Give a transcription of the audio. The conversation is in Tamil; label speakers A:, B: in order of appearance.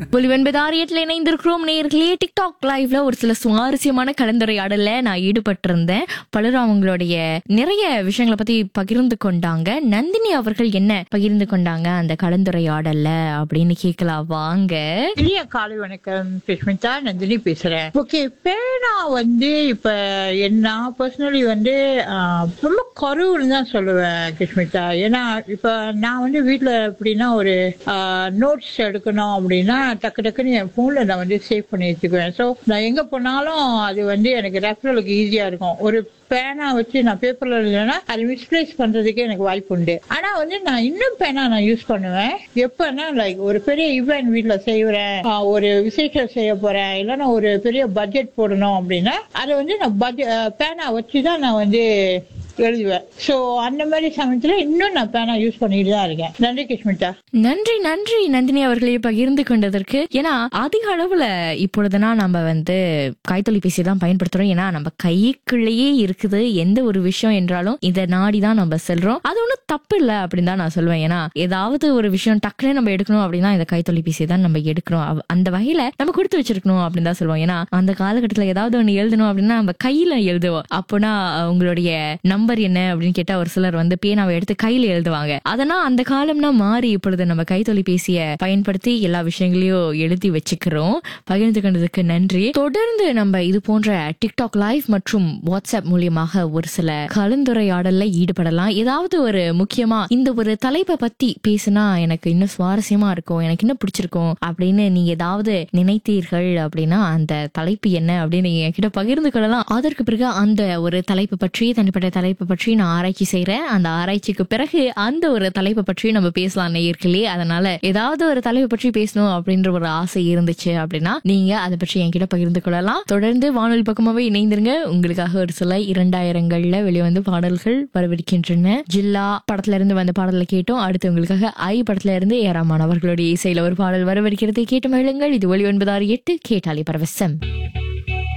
A: ஒலிவன்பது ஆரியத்தில் இணைந்திருக்கிறோம் நேர்களே டிக்டாக் லைவ்ல ஒரு சில சுவாரஸ்யமான கலந்துரையாடல நான் ஈடுபட்டிருந்தேன் பலரும் அவங்களுடைய நிறைய விஷயங்களை பத்தி பகிர்ந்து கொண்டாங்க நந்தினி அவர்கள் என்ன பகிர்ந்து கொண்டாங்க அந்த கலந்துரையாடல்ல அப்படின்னு கேட்கலாம் வாங்க
B: இனிய காலை வணக்கம் சுஷ்மிதா நந்தினி பேசுறேன் ஓகே பேனா வந்து இப்ப என்ன பர்சனலி வந்து ஆஹ், ரொம்ப குறைவுன்னு தான் சொல்லுவேன் கிருஷ்மிதா ஏன்னா இப்ப நான் வந்து வீட்ல எப்படின்னா ஒரு நோட்ஸ் எடுக்கணும் அப்படின்னா டக்கு டக்குன்னு என் போன்ல நான் வந்து சேவ் பண்ணி வச்சுக்குவேன் ஸோ நான் எங்க போனாலும் அது வந்து எனக்கு ரெஃபரலுக்கு ஈஸியா இருக்கும் ஒரு பேனா வச்சு நான் பேப்பர்ல எழுதுனா அது மிஸ்பிளேஸ் பண்றதுக்கே எனக்கு வாய்ப்பு உண்டு ஆனா வந்து நான் இன்னும் பேனா நான் யூஸ் பண்ணுவேன் எப்பன்னா லைக் ஒரு பெரிய ஈவென்ட் வீட்ல செய்யறேன் ஆஹ் ஒரு விசேஷம் செய்ய போறேன் இல்லைன்னா ஒரு பெரிய பட்ஜெட் போடணும் அப்படின்னா அதை வந்து நான் பட்ஜெட் பேனா வச்சு தான் நான் வந்து எழுதுவேன் ஸோ அந்த மாதிரி சமயத்துல இன்னும் நான் பேனா யூஸ் பண்ணிட்டு தான் இருக்கேன் நன்றி கிருஷ்மிதா
A: நன்றி நன்றி நந்தினி அவர்களே பகிர்ந்து கொண்டதற்கு ஏன்னா அதிக அளவுல இப்பொழுதுனா நம்ம வந்து கைத்தொலைபேசி தான் பயன்படுத்துறோம் ஏன்னா நம்ம கைக்குள்ளேயே இருக்குது எந்த ஒரு விஷயம் என்றாலும் இதை நாடி தான் நம்ம செல்றோம் அது ஒன்றும் தப்பு இல்லை அப்படின்னு தான் நான் சொல்லுவேன் ஏன்னா ஏதாவது ஒரு விஷயம் டக்குனே நம்ம எடுக்கணும் அப்படின்னா இந்த கைத்தொலைபேசி தான் நம்ம எடுக்கிறோம் அவ- அந்த வகையில நம்ம கொடுத்து வச்சிருக்கணும் அப்படின்னு தான் சொல்லுவோம் ஏன்னா அந்த காலகட்டத்துல ஏதாவது ஒண்ணு எழுதணும் அப்படின்னா நம்ம கையில எழுதுவோம் அப்போனா உங்களுடைய நம்பர் என்ன அப்படின்னு கேட்டா ஒரு சிலர் வந்து பேனாவை எடுத்து கையில எழுதுவாங்க அதனால் அந்த காலம்னா மாறி இப்பொழுது நம்ம கைத்தொலைபேசியை பயன்படுத்தி எல்லா விஷயங்களையும் எழுதி வச்சுக்கிறோம் பகிர்ந்து கொண்டதுக்கு நன்றி தொடர்ந்து நம்ம இது போன்ற டிக்டாக் லைவ் மற்றும் வாட்ஸ்அப் மூலியமாக ஒரு சில கலந்துரையாடல்ல ஈடுபடலாம் ஏதாவது ஒரு முக்கியமா இந்த ஒரு தலைப்பை பத்தி பேசினா எனக்கு இன்னும் சுவாரஸ்யமா இருக்கும் எனக்கு இன்னும் பிடிச்சிருக்கும் அப்படின்னு நீங்க ஏதாவது நினைத்தீர்கள் அப்படின்னா அந்த தலைப்பு என்ன அப்படின்னு நீங்க என்கிட்ட பகிர்ந்து கொள்ளலாம் அதற்கு பிறகு அந்த ஒரு தலைப்பு பற்றி தனிப்பட்ட தலைப்பு பற்றி நான் ஆராய்ச்சி செய்றேன் அந்த ஆராய்ச்சிக்கு பிறகு அந்த ஒரு தலைப்பை பற்றி நம்ம பேசலாம் நேயர்களே அதனால ஏதாவது ஒரு தலைப்பை பற்றி பேசணும் அப்படின்ற ஒரு ஆசை இருந்துச்சு அப்படின்னா நீங்க அதை பற்றி என்கிட்ட பகிர்ந்து கொள்ளலாம் தொடர்ந்து வானொலி பக்கமாவே இணைந்திருங்க உங்களுக்காக ஒரு சில இரண்டாயிரங்கள்ல வெளிவந்து பாடல்கள் வரவிருக்கின்றன ஜில்லா படத்துல இருந்து வந்த பாடலை கேட்டோம் அடுத்து உங்களுக்காக ஐ படத்துல இருந்து ஏராமான் அவர்களுடைய இசையில ஒரு பாடல் வரவிருக்கிறது கேட்டு மகிழுங்கள் இது ஒளி ஒன்பதாறு எட்டு கேட்டாலே பரவசம்